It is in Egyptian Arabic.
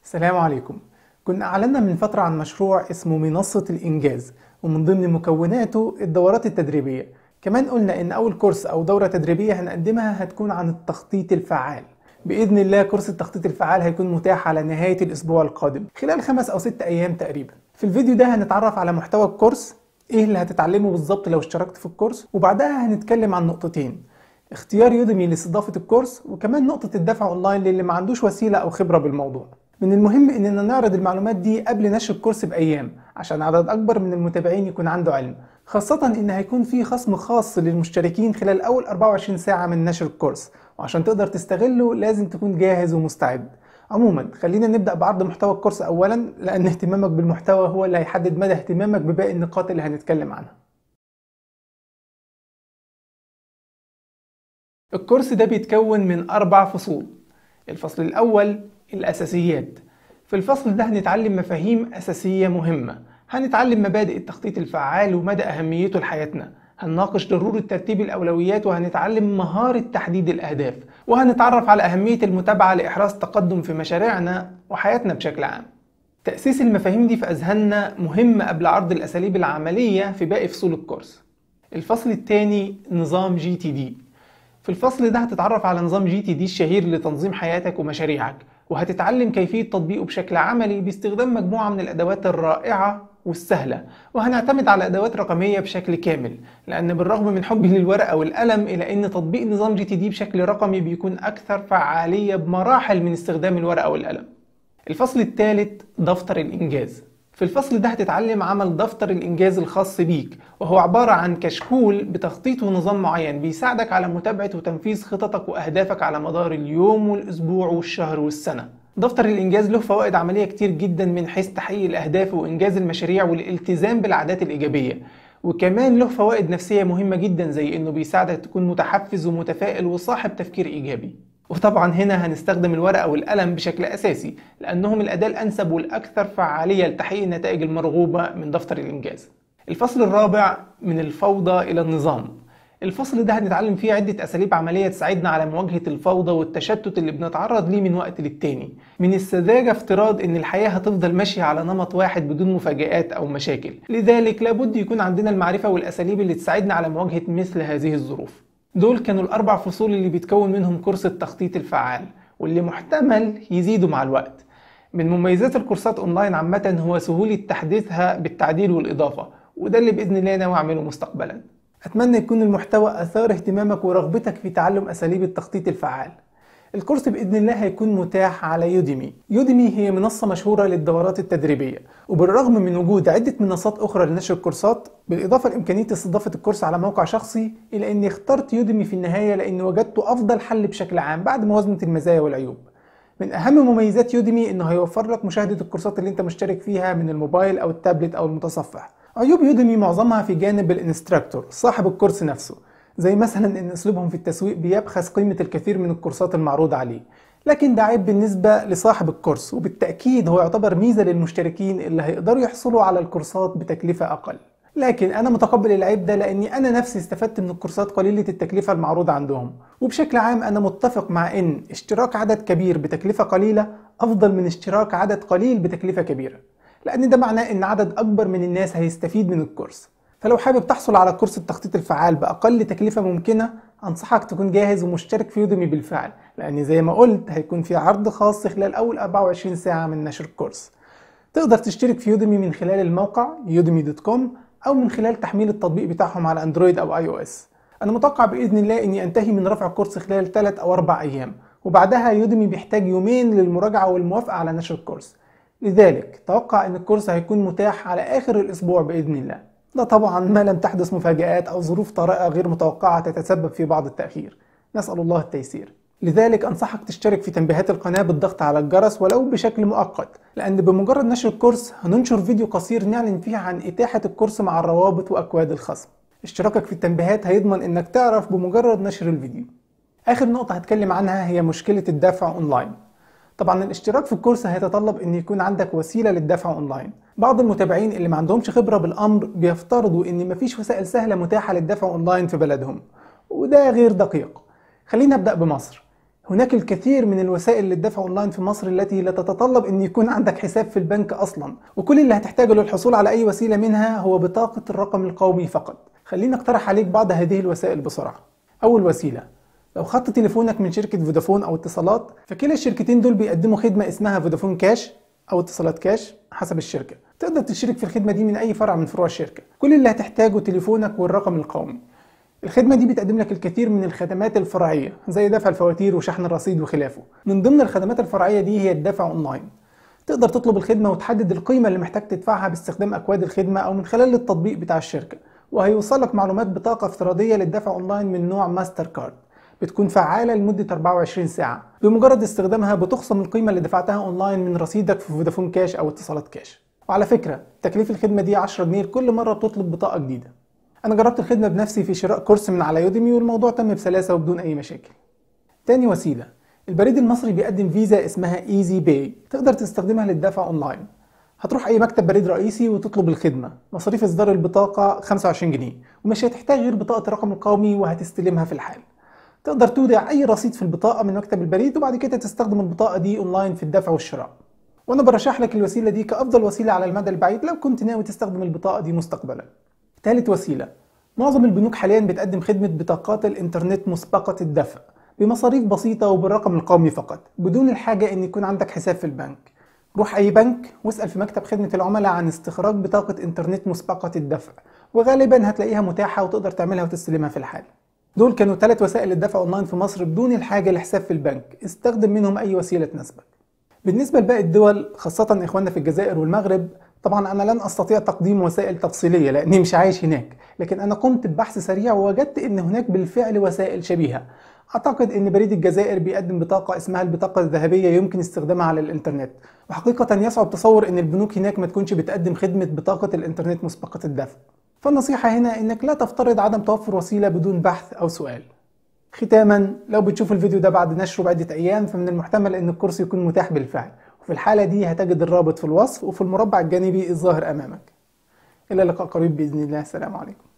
السلام عليكم كنا أعلنا من فترة عن مشروع اسمه منصة الإنجاز ومن ضمن مكوناته الدورات التدريبية كمان قلنا إن أول كورس أو دورة تدريبية هنقدمها هتكون عن التخطيط الفعال بإذن الله كورس التخطيط الفعال هيكون متاح على نهاية الأسبوع القادم خلال خمس أو ست أيام تقريبا في الفيديو ده هنتعرف على محتوى الكورس إيه اللي هتتعلمه بالظبط لو اشتركت في الكورس وبعدها هنتكلم عن نقطتين اختيار يوديمي لاستضافة الكورس وكمان نقطة الدفع أونلاين للي ما عندوش وسيلة أو خبرة بالموضوع من المهم اننا نعرض المعلومات دي قبل نشر الكورس بايام عشان عدد اكبر من المتابعين يكون عنده علم خاصة ان هيكون في خصم خاص للمشتركين خلال اول 24 ساعة من نشر الكورس وعشان تقدر تستغله لازم تكون جاهز ومستعد عموما خلينا نبدأ بعرض محتوى الكورس اولا لان اهتمامك بالمحتوى هو اللي هيحدد مدى اهتمامك بباقي النقاط اللي هنتكلم عنها الكورس ده بيتكون من اربع فصول الفصل الاول الأساسيات في الفصل ده هنتعلم مفاهيم أساسية مهمة هنتعلم مبادئ التخطيط الفعال ومدى أهميته لحياتنا هنناقش ضرورة ترتيب الأولويات وهنتعلم مهارة تحديد الأهداف وهنتعرف على أهمية المتابعة لإحراز تقدم في مشاريعنا وحياتنا بشكل عام تأسيس المفاهيم دي في أذهاننا مهم قبل عرض الأساليب العملية في باقي فصول الكورس الفصل الثاني نظام جي تي دي في الفصل ده هتتعرف على نظام جي تي دي الشهير لتنظيم حياتك ومشاريعك وهتتعلم كيفية تطبيقه بشكل عملي باستخدام مجموعة من الأدوات الرائعة والسهلة وهنعتمد على أدوات رقمية بشكل كامل لأن بالرغم من حبي للورقة والقلم إلا أن تطبيق نظام جي تي دي بشكل رقمي بيكون أكثر فعالية بمراحل من استخدام الورقة والقلم الفصل الثالث دفتر الإنجاز في الفصل ده هتتعلم عمل دفتر الإنجاز الخاص بيك وهو عبارة عن كشكول بتخطيط ونظام معين بيساعدك على متابعة وتنفيذ خططك وأهدافك على مدار اليوم والأسبوع والشهر والسنة دفتر الإنجاز له فوائد عملية كتير جدا من حيث تحقيق الأهداف وإنجاز المشاريع والالتزام بالعادات الإيجابية وكمان له فوائد نفسية مهمة جدا زي إنه بيساعدك تكون متحفز ومتفائل وصاحب تفكير إيجابي وطبعا هنا هنستخدم الورقة والقلم بشكل أساسي لأنهم الأداة الأنسب والأكثر فعالية لتحقيق النتائج المرغوبة من دفتر الإنجاز الفصل الرابع من الفوضى إلى النظام الفصل ده هنتعلم فيه عدة أساليب عملية تساعدنا على مواجهة الفوضى والتشتت اللي بنتعرض ليه من وقت للتاني من السذاجة افتراض إن الحياة هتفضل ماشية على نمط واحد بدون مفاجآت أو مشاكل لذلك لابد يكون عندنا المعرفة والأساليب اللي تساعدنا على مواجهة مثل هذه الظروف دول كانوا الأربع فصول اللي بيتكون منهم كورس التخطيط الفعال واللي محتمل يزيدوا مع الوقت من مميزات الكورسات أونلاين عامة هو سهولة تحديثها بالتعديل والإضافة وده اللي بإذن الله ناوي أعمله مستقبلا أتمنى يكون المحتوى أثار اهتمامك ورغبتك في تعلم أساليب التخطيط الفعال الكورس بإذن الله هيكون متاح على يوديمي يوديمي هي منصة مشهورة للدورات التدريبية وبالرغم من وجود عدة منصات أخرى لنشر الكورسات بالإضافة لإمكانية استضافة الكورس على موقع شخصي إلا أني اخترت يوديمي في النهاية لأني وجدته أفضل حل بشكل عام بعد موازنة المزايا والعيوب من أهم مميزات يوديمي إنه هيوفر لك مشاهدة الكورسات اللي أنت مشترك فيها من الموبايل أو التابلت أو المتصفح عيوب يوديمي معظمها في جانب الانستراكتور صاحب الكورس نفسه زي مثلا ان اسلوبهم في التسويق بيبخس قيمة الكثير من الكورسات المعروضة عليه لكن ده عيب بالنسبة لصاحب الكورس وبالتأكيد هو يعتبر ميزة للمشتركين اللي هيقدروا يحصلوا على الكورسات بتكلفة أقل لكن أنا متقبل العيب ده لأني أنا نفسي استفدت من الكورسات قليلة التكلفة المعروضة عندهم وبشكل عام أنا متفق مع إن اشتراك عدد كبير بتكلفة قليلة أفضل من اشتراك عدد قليل بتكلفة كبيرة لأن ده معناه إن عدد أكبر من الناس هيستفيد من الكورس فلو حابب تحصل على كورس التخطيط الفعال بأقل تكلفة ممكنة أنصحك تكون جاهز ومشترك في يوديمي بالفعل لأن زي ما قلت هيكون في عرض خاص خلال أول 24 ساعة من نشر الكورس تقدر تشترك في يوديمي من خلال الموقع udemy.com أو من خلال تحميل التطبيق بتاعهم على أندرويد أو آي أو إس أنا متوقع بإذن الله إني أنتهي من رفع الكورس خلال 3 أو 4 أيام وبعدها يوديمي بيحتاج يومين للمراجعة والموافقة على نشر الكورس لذلك توقع ان الكورس هيكون متاح على اخر الاسبوع باذن الله ده طبعا ما لم تحدث مفاجآت او ظروف طارئة غير متوقعة تتسبب في بعض التأخير نسأل الله التيسير لذلك أنصحك تشترك في تنبيهات القناة بالضغط على الجرس ولو بشكل مؤقت لأن بمجرد نشر الكورس هننشر فيديو قصير نعلن فيه عن إتاحة الكورس مع الروابط وأكواد الخصم اشتراكك في التنبيهات هيضمن إنك تعرف بمجرد نشر الفيديو آخر نقطة هتكلم عنها هي مشكلة الدفع أونلاين طبعا الاشتراك في الكورس هيتطلب ان يكون عندك وسيله للدفع اونلاين بعض المتابعين اللي ما عندهمش خبره بالامر بيفترضوا ان مفيش وسائل سهله متاحه للدفع اونلاين في بلدهم وده غير دقيق خلينا نبدا بمصر هناك الكثير من الوسائل للدفع اونلاين في مصر التي لا تتطلب ان يكون عندك حساب في البنك اصلا وكل اللي هتحتاجه للحصول على اي وسيله منها هو بطاقه الرقم القومي فقط خليني اقترح عليك بعض هذه الوسائل بسرعه اول وسيله لو خدت تليفونك من شركه فودافون او اتصالات فكلا الشركتين دول بيقدموا خدمه اسمها فودافون كاش او اتصالات كاش حسب الشركه تقدر تشترك في الخدمه دي من اي فرع من فروع الشركه كل اللي هتحتاجه تليفونك والرقم القومي الخدمة دي بتقدم لك الكثير من الخدمات الفرعية زي دفع الفواتير وشحن الرصيد وخلافه من ضمن الخدمات الفرعية دي هي الدفع اونلاين تقدر تطلب الخدمة وتحدد القيمة اللي محتاج تدفعها باستخدام أكواد الخدمة أو من خلال التطبيق بتاع الشركة وهيوصلك معلومات بطاقة افتراضية للدفع اونلاين من نوع ماستر كارد بتكون فعالة لمدة 24 ساعة بمجرد استخدامها بتخصم القيمة اللي دفعتها اونلاين من رصيدك في فودافون كاش أو اتصالات كاش وعلى فكرة تكليف الخدمة دي 10 جنيه كل مرة بتطلب بطاقة جديدة انا جربت الخدمه بنفسي في شراء كورس من على يوديمي والموضوع تم بسلاسه وبدون اي مشاكل تاني وسيله البريد المصري بيقدم فيزا اسمها ايزي باي تقدر تستخدمها للدفع اونلاين هتروح اي مكتب بريد رئيسي وتطلب الخدمه مصاريف اصدار البطاقه 25 جنيه ومش هتحتاج غير بطاقه الرقم القومي وهتستلمها في الحال تقدر تودع اي رصيد في البطاقه من مكتب البريد وبعد كده تستخدم البطاقه دي اونلاين في الدفع والشراء وانا برشح لك الوسيله دي كافضل وسيله على المدى البعيد لو كنت ناوي تستخدم البطاقه دي مستقبلا ثالث وسيلة معظم البنوك حاليا بتقدم خدمة بطاقات الإنترنت مسبقة الدفع بمصاريف بسيطة وبالرقم القومي فقط بدون الحاجة إن يكون عندك حساب في البنك روح أي بنك واسأل في مكتب خدمة العملاء عن استخراج بطاقة إنترنت مسبقة الدفع وغالبا هتلاقيها متاحة وتقدر تعملها وتستلمها في الحال دول كانوا ثلاث وسائل للدفع اونلاين في مصر بدون الحاجة لحساب في البنك استخدم منهم أي وسيلة تناسبك بالنسبة لباقي الدول خاصة إخواننا في الجزائر والمغرب طبعا أنا لن أستطيع تقديم وسائل تفصيلية لأني مش عايش هناك لكن أنا قمت ببحث سريع ووجدت أن هناك بالفعل وسائل شبيهة أعتقد أن بريد الجزائر بيقدم بطاقة اسمها البطاقة الذهبية يمكن استخدامها على الإنترنت وحقيقة يصعب تصور أن البنوك هناك ما تكونش بتقدم خدمة بطاقة الإنترنت مسبقة الدفع فالنصيحة هنا أنك لا تفترض عدم توفر وسيلة بدون بحث أو سؤال ختاما لو بتشوف الفيديو ده بعد نشره بعدة أيام فمن المحتمل أن الكورس يكون متاح بالفعل وفي الحالة دي هتجد الرابط في الوصف وفي المربع الجانبي الظاهر أمامك إلى لقاء قريب بإذن الله السلام عليكم